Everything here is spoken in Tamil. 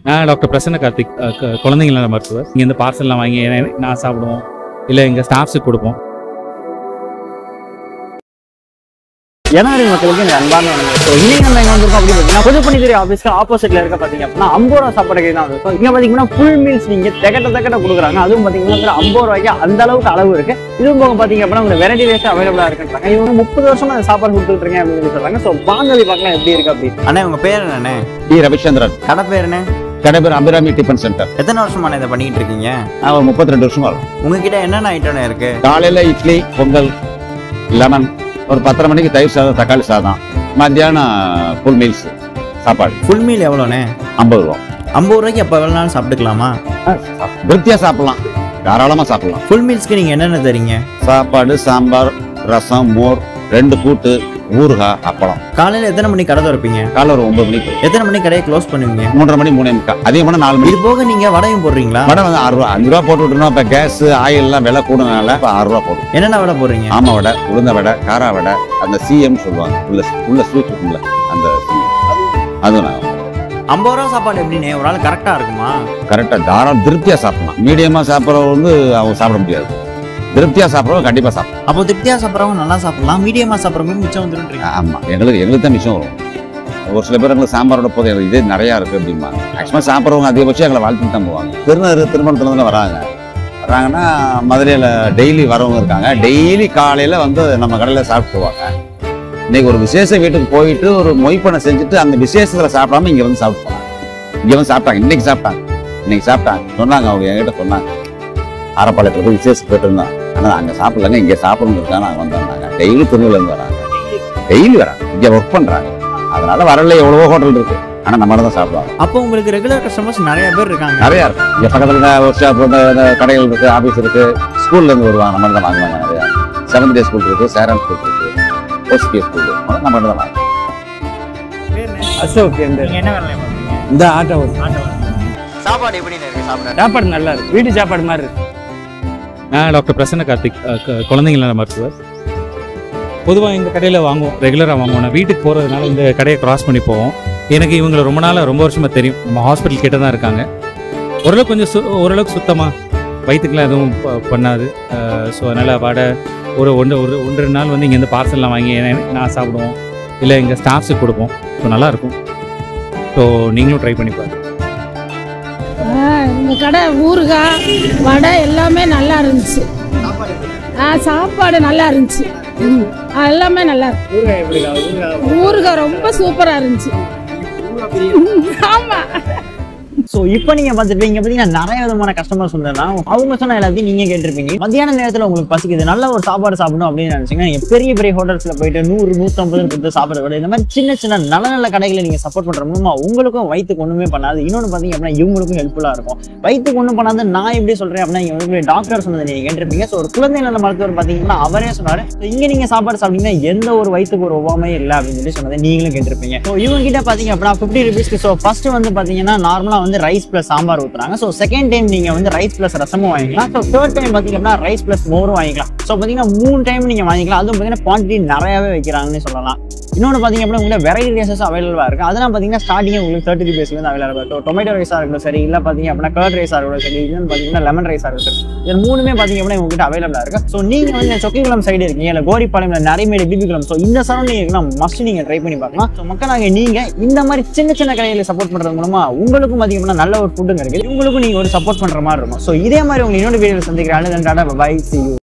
நான் டாக்டர் பிரசன்ன கார்த்திக் அஹ், கு- குழந்தைங்க நல மருத்துவர் இங்கேருந்து பார்சல்லாம் வாங்கி என்ன- நான் சாப்பிடுவோம் இல்லை எங்கள் ஸ்டாஃப்ஸுக்கு கொடுப்போம் ஜனவரி மக்களுக்கு இந்த அன்பான வணக்கம் ஸோ இன்னைக்கு நம்ம எங்க வந்திருக்கோம் அப்படி பார்த்தீங்கன்னா பொதுப்பணித்துறை ஆஃபீஸ்க்கு ஆப்போசிட்ல இருக்க பார்த்தீங்க அப்படின்னா ஐம்பது ரூபா சாப்பாடு கடை தான் வந்திருக்கோம் இங்க பார்த்தீங்கன்னா ஃபுல் மீல்ஸ் நீங்க தெகட்ட தெகட்ட கொடுக்குறாங்க அதுவும் பார்த்தீங்கன்னா ஐம்பது ரூபாய்க்கு அந்த அளவுக்கு அளவு இருக்கு இதுவும் போக பார்த்தீங்க அப்படின்னா உங்களுக்கு வெரைட்டி ரைஸ் அவைலபிளா இருக்குன்றாங்க இவங்க முப்பது வருஷமா இந்த சாப்பாடு கொடுத்துட்டு இருக்கேன் அப்படின்னு சொல்லி சொல்றாங்க ஸோ வாங்கி பார்க்கலாம் எப்படி இருக்கு அப்படி அண்ணே உங்க பேர் என்னண்ணே டி ரவிச்சந்திரன் கடை பேர் என்ன கடை பேர் அபிராமி டிஃபன் சென்டர் எத்தனை வருஷமான இதை பண்ணிட்டு இருக்கீங்க நான் ஒரு முப்பத்தி ரெண்டு வருஷமா இருக்கும் உங்ககிட்ட என்னென்ன ஐட்டம் இருக்கு காலையில இட்லி பொங்கல் லெமன் ஒரு பத்தரை மணிக்கு தயிர் சாதம் தக்காளி சாதம் மத்தியானம் ஃபுல் மீல்ஸ் சாப்பாடு ஃபுல் மீல் எவ்வளோண்ணே ஐம்பது ரூபா ஐம்பது ரூபாய்க்கு எப்போ வேணாலும் சாப்பிட்டுக்கலாமா திருப்தியா சாப்பிடலாம் தாராளமா சாப்பிடலாம் ஃபுல் மீல்ஸ்க்கு நீங்க என்னென்ன தரீங்க சாப்பாடு சாம்பார் ரசம் மோர் ரெண்டு கூட்டு ஊறுகாய் அப்பளம் காலையில எத்தனை மணிக்கு கடை திறப்பீங்க காலைல ஒரு ஒன்பது மணிக்கு எத்தனை மணிக்கு கடையை க்ளோஸ் பண்ணுவீங்க மூன்றரை மணி மூணே முக்கால் அதிகமான நாலு மணி இது போக நீங்க வடையும் போடுறீங்களா வடை வந்து ஆறு ரூபா அஞ்சு ரூபா போட்டு விட்டுருந்தோம் இப்போ கேஸ் ஆயில் எல்லாம் விலை கூடுனால இப்போ ஆறு ரூபா போடும் என்னென்ன வடை போடுறீங்க ஆமா வடை உளுந்த வடை காரா வடை அந்த சிஎம் சொல்லுவாங்க உள்ள உள்ள ஸ்வீட் இருக்கும்ல அந்த சிஎம் அதுவும் நான் ஐம்பது ரூபா சாப்பாடு எப்படிண்ணே ஒரு ஆள் கரெக்டா இருக்குமா கரெக்டாக தாராளம் திருப்தியாக சாப்பிடலாம் மீடியமாக சாப்பிட்றவங்க வந்து அவங்க சாப்பிட முடியாது திருப்தியாக சாப்பிட்றவங்க கண்டிப்பாக சாப்பிடலாம் அப்போ திருப்தியா சாப்பிட்றவங்க நல்லா சாப்பிடலாம் மீடியமா சாப்பிட்றவங்க மிச்சம் வந்துருன்றீங்க ஆமாம் எங்களுக்கு எங்களுக்கு தான் மிச்சம் வரும் ஒரு சில பேர் எங்களுக்கு சாம்பாரோட போது எங்களுக்கு இதே நிறையா இருக்குது அப்படிம்பாங்க மேக்ஸிமம் சாப்பிட்றவங்க அதிகபட்சம் எங்களை வாழ்த்துட்டு தான் போவாங்க திருநெல் திருமணத்துலேருந்து வராங்க வராங்கன்னா மதுரையில் டெய்லி வரவங்க இருக்காங்க டெய்லி காலையில் வந்து நம்ம கடையில் சாப்பிட்டு போவாங்க இன்னைக்கு ஒரு விசேஷ வீட்டுக்கு போயிட்டு ஒரு மொய்ப்பனை செஞ்சுட்டு அந்த விசேஷத்தில் சாப்பிடாம இங்கே வந்து சாப்பிட்டு போனாங்க இங்கே வந்து சாப்பிட்டாங்க இன்னைக்கு சாப்பிட்டாங்க இன்னைக்கு சாப்பிட்டாங்க சொன்னாங்க அவங்க என்கிட்ட சொன்னாங்க ஆரப்பாளையத்தில் போய் விசேஷம் போயிட்டு இருந்தோம் ஆனால் அங்கே சாப்பிடலங்க இங்கே சாப்பிடணுங்கிறதுக்காக நாங்கள் வந்தாங்க டெய்லி திருநெல்வேலிருந்து வராங்க டெய்லி வராங்க இங்கே ஒர்க் பண்ணுறாங்க அதனால வரல எவ்வளவோ ஹோட்டல் இருக்கு ஆனால் நம்ம தான் சாப்பிடுவாங்க அப்போ உங்களுக்கு ரெகுலர் கஸ்டமர்ஸ் நிறைய பேர் இருக்காங்க நிறையா இருக்கு இங்கே பக்கத்தில் ஒர்க் ஷாப் வந்து இந்த கடைகள் இருக்கு ஆஃபீஸ் இருக்கு ஸ்கூல்ல இருந்து வருவாங்க நம்ம தான் வாங்குவாங்க நிறையா செவன்த் டே ஸ்கூல் இருக்கு சேரன் ஸ்கூல் இருக்கு ஓசிகே ஸ்கூல் இருக்கு நம்ம தான் வாங்குவாங்க அசோக் இந்த என்ன வேலை பண்ணுறீங்க இந்த ஆட்டோ சாப்பாடு எப்படின்னு இருக்கு சாப்பிட சாப்பாடு நல்லா இருக்கு வீட்டு சாப்பாடு மாதிரி இருக்கு நான் டாக்டர் பிரசன்ன கார்த்திக் அஹ், கு- குழந்தைங்க நல மருத்துவர் பொதுவாக எங்கள் கடையில் வாங்குவோம் ரெகுலராக வாங்குவோம் நான் வீட்டுக்கு போகிறதுனால இந்த கடையை கிராஸ் பண்ணி போவோம் எனக்கு இவங்களை ரொம்ப நாளாக ரொம்ப வருஷமாக தெரியும் நம்ம ஹாஸ்பிட்டல் கிட்ட தான் இருக்காங்க ஓரளவுக்கு கொஞ்சம் சு ஓரளவுக்கு சுத்தமாக வயிற்றுக்கெலாம் எதுவும் ப- பண்ணாது ஸோ அதனால் வடை ஒரு ஒன்று ஒரு ஒன்றரை நாள் வந்து இங்கேருந்து பார்சல்லாம் வாங்கி என்ன- நான் சாப்பிடுவோம் இல்லை எங்கள் ஸ்டாஃப்ஸுக்கு கொடுப்போம் ஸோ நல்லாயிருக்கும் ஸோ நீங்களும் ட்ரை பண்ணி பாருங்க ஆ, இந்த கடை ஊறுகாய் வடை எல்லாமே நல்லா இருந்துச்சு ஆ சாப்பாடு நல்லா இருந்துச்சு ம், ஆ, எல்லாமே நல்லா இருக்கு ஊறுகாய் ரொம்ப சூப்பரா இருந்துச்சு ம், ஆமா ஸோ இப்போ நீங்க பார்த்துருப்பீங்க இங்க பார்த்தீங்கன்னா நிறைய விதமான கஸ்டமர்ஸ் வந்ததுனா அவங்க சொன்ன எல்லாத்தையும் நீங்க கேட்டிருப்பீங்க மத்தியான நேரத்தில் உங்களுக்கு பசிக்குது நல்ல ஒரு சாப்பாடு சாப்பிடணும் அப்படின்னு நினைச்சீங்கன்னா நீங்க பெரிய பெரிய ஹோட்டல்ஸ்ல போயிட்டு நூறு நூற்றம்பது கொடுத்து சாப்பிட விட இந்த மாதிரி சின்ன சின்ன நல்ல நல்ல கடைகளை நீங்க சப்போர்ட் பண்ற மூலமா உங்களுக்கும் வயிற்றுக்கு ஒண்ணுமே பண்ணாது இன்னொன்று பார்த்தீங்க அப்படின்னா இவங்களுக்கும் ஹெல்ப்ஃபுல்லா இருக்கும் வயிற்றுக்கு ஒன்றும் பண்ணாது நான் எப்படி சொல்றேன் அப்படின்னா இங்க வந்து டாக்டர் சொன்னதை நீங்க கேட்டிருப்பீங்க ஸோ ஒரு குழந்தை நல மருத்துவர் பார்த்தீங்கன்னா அவரே சொன்னாரு "So, இங்க நீங்க சாப்பாடு சாப்பிட்டீங்கன்னா எந்த ஒரு வயிற்றுக்கு ஒரு ஒவ்வாமே இல்லை அப்படின்னு சொல்லி சொன்னதை நீங்களும் கேட்டிருப்பீங்க ஸோ இவங்க கிட்ட பார்த்தீங்க அப்படின்னா ஃபிஃப்டி ருபீஸ்க்கு ஸோ ஃபர்ஸ்ட் வந்து பார்த்தீங்கன்னா நார்மலாக வந்து ரைஸ் ப்ளஸ் சாம்பார் ஊற்றுறாங்க ஸோ செகண்ட் டைம் நீங்கள் வந்து ரைஸ் ப்ளஸ் ரசமும் வாங்கிக்கலாம் ஸோ தேர்ட் டைம் பார்த்தீங்க அப்படின்னா ரைஸ் ப்ளஸ் மோரும் வாங்கிக்கலாம் ஸோ பார்த்தீங்கன்னா மூணு டைம் நீங்கள் வாங்கிக்கலாம் அதுவும் பார்த்தீங்கன்னா குவான்டிட்டி நிறையாவே வைக்கிறாங்கன்னு சொல்லலாம் இன்னொன்று பார்த்தீங்க அப்படின்னா உங்களுக்கு வெரைட்டி ரைஸஸ் அவைலபிளாக இருக்குது அதெல்லாம் பார்த்தீங்கன்னா ஸ்டார்டிங் உங்களுக்கு தேர்ட்டி ருபீஸ்லேருந்து அவைலபிள் இருக்கும் டொமேட்டோ ரைஸாக இருக்கட்டும் சரி இல்லை பார்த்தீங்க அப்படின்னா கர்ட் ரைஸாக இருக்கட்டும் சரி இல்லைன்னு பார்த்தீங்கன்னா லெமன் ரைஸாக இருக்கட்டும் இது மூணுமே பார்த்தீங்க அப்படின்னா உங்ககிட்ட அவைலபிளாக இருக்கு ஸோ நீங்கள் வந்து சொக்கிக்குளம் சைடு இருக்கீங்க இல்லை கோரிப்பாளையம் இல்லை நரைமேடு பிபிகுளம் ஸோ இந்த சரௌண்டிங் இருக்குன்னா மஸ்ட் நீங்கள் ட்ரை பண்ணி பார்க்கலாம் ஸோ மக்களாக நீங்கள் இந்த மாதிரி சின்ன சின்ன கடைகளை சப்போர்ட் பண்ணுறது மூலமா உங்களுக்கும் பார்த்தீங்க அப்படின்னா நல்ல ஒரு ஃபுட்டும் கிடைக்குது உங்களுக்கும் நீங்கள் ஒரு சப்போர்ட் பண்ணுற மாதிரி இருக்கும் ஸோ இதே மாதிரி உங்களுக்கு இன்னொரு வீடியோ சந்திக்கிறேன் டாடா பை சி யூ